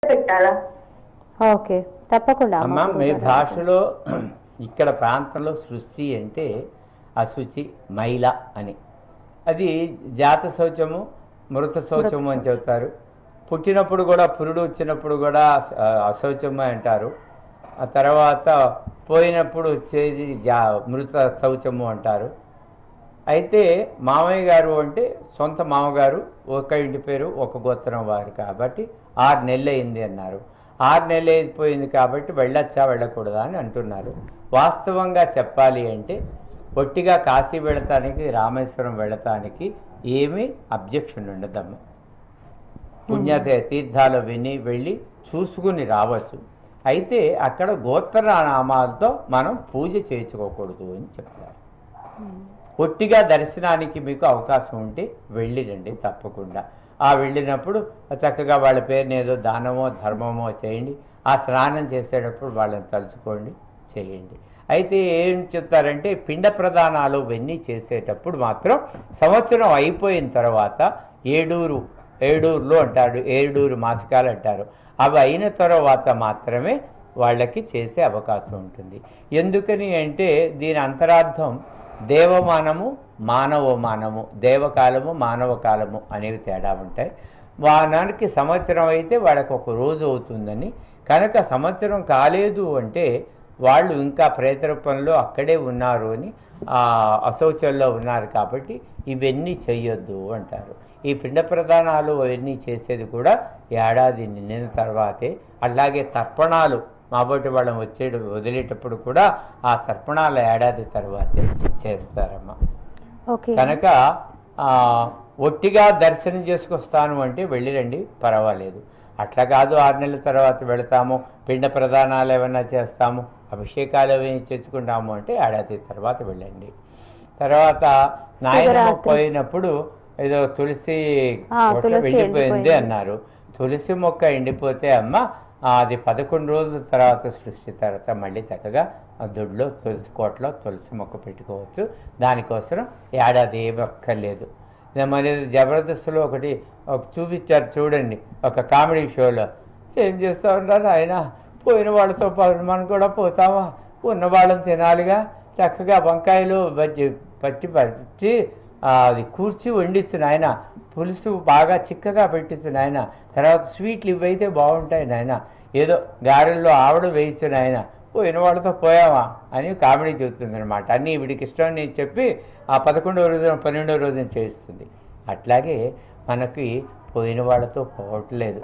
పెట్టాలా ఓకే తప్పకుండా అమ్మ అమ్మ మీ గురుగారు. భాషలో ఇక్కడ ప్రాంతంలో సృష్టి అంటే అశుచి మైల అని అది జాత శౌచము మృత శౌచము అని చెబుతారు పుట్టినప్పుడు కూడా పురుడు వచ్చినప్పుడు కూడా ఆ, అశౌచము అంటారు ఆ తర్వాత పోయినప్పుడు వచ్చేది జా మృత శౌచము అంటారు అయితే మామయ్య గారు అంటే సొంత మామగారు ఒక ఇంటి పేరు ఒక గోత్రం వారు కాబట్టి ఆరు నెలలు అయింది అన్నారు ఆరు నెలలు అయిపోయింది కాబట్టి వెళ్ళొచ్చా వెళ్ళకూడదా అని అంటున్నారు వాస్తవంగా చెప్పాలి అంటే పొట్టిగా కాశీ వెళతానికి రామేశ్వరం వెళతానికి ఏమీ అబ్జెక్షన్ ఉండదమ్మ పుణ్య తీర్థాలు విని వెళ్ళి చూసుకుని రావచ్చు అయితే అక్కడ గోత్ర నామాలతో మనం పూజ చేయించుకోకూడదు అని చెప్తారు ఒట్టిగా దర్శనానికి మీకు అవకాశం ఉంటే వెళ్ళిరండి తప్పకుండా ఆ వెళ్ళినప్పుడు చక్కగా వాళ్ళ పేరుని ఏదో దానమో ధర్మమో చేయండి ఆ స్నానం చేసేటప్పుడు వాళ్ళని తలుచుకోండి చేయండి అయితే ఏం చెప్తారంటే పిండ ప్రదానాలు ఇవన్నీ చేసేటప్పుడు మాత్రం సంవత్సరం అయిపోయిన తర్వాత ఏడూరు ఏడూరులో అంటారు ఏడూరు మాసికాలు అంటారు అవి అయిన తర్వాత మాత్రమే వాళ్ళకి చేసే అవకాశం ఉంటుంది ఎందుకని అంటే దీని అంతరార్థం దేవమానము మానవమానము దేవకాలము మానవ కాలము అనేవి తేడా ఉంటాయి వానానికి సంవత్సరం అయితే వాళ్ళకి ఒక రోజు అవుతుందని కనుక సంవత్సరం కాలేదు అంటే వాళ్ళు ఇంకా ప్రేతరూపంలో అక్కడే ఉన్నారు అని ఆ అశౌచంలో ఉన్నారు కాబట్టి ఇవన్నీ చెయ్యొద్దు అంటారు ఈ పిండ ప్రదానాలు అవన్నీ చేసేది కూడా ఏడాది నిండిన తర్వాతే అలాగే తర్పణాలు మాబోటి వాళ్ళం వచ్చే వదిలేటప్పుడు కూడా ఆ తర్పణాల ఏడాది తర్వాతే చేస్తారమ్మా ఓకే కనుక ఆ, ఒట్టిగా దర్శనం చేసుకొస్తాను అంటే వెళ్ళిరండి పర్వాలేదు అట్లా కాదు ఆరు నెలల తర్వాత వెళతాము పిండ ప్రదానాలు ఏమైనా చేస్తాము అభిషేకాలు ఏమైనా చేసుకుంటాము అంటే ఏడాది తర్వాత వెళ్ళండి తర్వాత నాయనమ్మ శివరాత్రి. పోయినప్పుడు ఏదో తులసి ఆ, కొట్ల తులసి వెళ్ళిపోయింది ఎండిపోయింది. అన్నారు తులసి మొక్క ఎండిపోతే అమ్మ ఆ, అది పదకొండు రోజుల తర్వాత సృష్టి తర్వాత మళ్ళీ చక్కగా ఆ దొడ్లో తులసి కోటలో తులసి మొక్క పెట్టుకోవచ్చు దానికోసం ఏడాది ఏమి ఒక్కర్లేదు మరి జబర్దస్త్లో ఒకటి ఒక చూపించారు చూడండి ఒక కామెడీ షోలో ఏం చేస్తా ఉన్నారు ఆయన పోయిన వాళ్ళతో పాటు మనం కూడా పోతామా ఉన్న వాళ్ళని తినాలిగా చక్కగా వంకాయలు బజ్జి పట్టి పట్టి ఆ, అది కూర్చి వండించు నాయన పులుసు బాగా చిక్కగా పెట్టించు నాయన తర్వాత స్వీట్లు ఇవైతే బాగుంటాయి నాయన ఏదో గారెల్లో ఆవిడ వేయించు నాయన పోయిన వాళ్ళతో పోయావా అని కామెడీ చెబుతుంది అనమాట అన్నీ వీడికి ఇష్టం అని చెప్పి ఆ పదకొండవ రోజున పన్నెండవ రోజున చేస్తుంది అట్లాగే మనకి పోయిన వాళ్ళతో పోవట్లేదు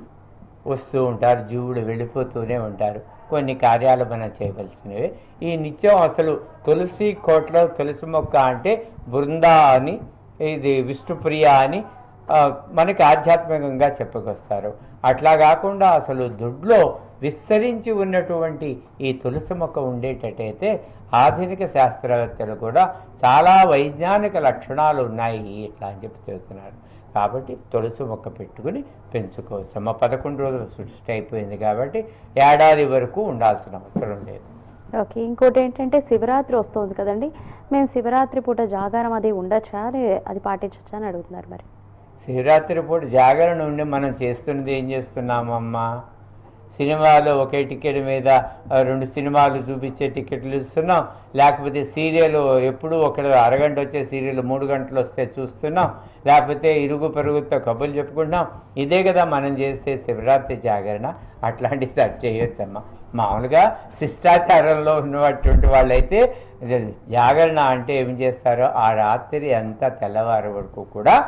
వస్తూ ఉంటారు జీవుడు వెళ్ళిపోతూనే ఉంటారు కొన్ని కార్యాలు మనం చేయవలసినవి ఈ నిత్యం అసలు తులసి కోట్లో తులసి మొక్క అంటే బృందా అని ఇది విష్ణుప్రియ అని ఆ, మనకి ఆధ్యాత్మికంగా చెప్పుకొస్తారు అట్లా కాకుండా అసలు దొడ్లో విస్తరించి ఉన్నటువంటి ఈ తులసి మొక్క ఉండేటట్టయితే ఆధునిక శాస్త్రవేత్తలు కూడా చాలా వైజ్ఞానిక లక్షణాలు ఉన్నాయి ఇట్లా అని చెప్పి చెబుతున్నారు కాబట్టి తులసి మొక్క పెట్టుకుని పెంచుకోవచ్చు అమ్మ పదకొండు రోజులు సృష్టి అయిపోయింది కాబట్టి ఏడాది వరకు ఉండాల్సిన అవసరం లేదు ఓకే ఇంకోటి ఏంటంటే శివరాత్రి వస్తుంది కదండి మేము శివరాత్రి పూట జాగారం అది ఉండొచ్చా లే- అది పాటించచ్చా అని అడుగుతున్నారు మరి శివరాత్రి పూట జాగరణ ఉండి మనం చేస్తున్నది ఏం చేస్తున్నామమ్మా సినిమాలో ఒకే టికెట్ మీద ఆ, రెండు సినిమాలు చూపించే టికెట్లు ఇస్తున్నాం లేకపోతే సీరియల్ ఎప్పుడు ఒక అరగంట వచ్చే సీరియల్ మూడు గంటలు వస్తే చూస్తున్నాం లేకపోతే ఇరుగు పెరుగుతో కబుర్లు చెప్పుకుంటున్నాం ఇదే కదా మనం చేసే శివరాత్రి జాగరణ అట్లాంటిది అది చేయొచ్చమ్మా మామూలుగా శిష్టాచారంలో ఉన్నటువంటి వాళ్ళైతే ఇది జాగరణ అంటే ఏం చేస్తారో ఆ రాత్రి అంతా తెల్లవారు వరకు కూడా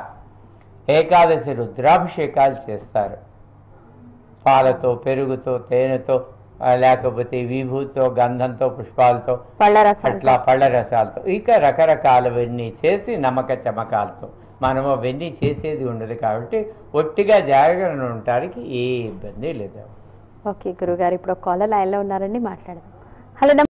ఏకాదశి రుద్రాభిషేకాలు చేస్తారు పాలతో పెరుగుతో తేనెతో ఆ, లేకపోతే విభూతితో గంధంతో పుష్పాలతో పళ్ళ రసాలు అట్లా పళ్ళ రసాలతో ఇక రకరకాలవన్నీ చేసి నమ్మక చమకాలతో మనం అవన్నీ చేసేది ఉండదు కాబట్టి ఒట్టిగా జాగ్రత్త ఉండటానికి ఏ ఇబ్బంది లేదు ఓకే గురుగారు ఇప్పుడు ఒక కాలర్ లైన్లో ఉన్నారండి మాట్లాడదాం హలో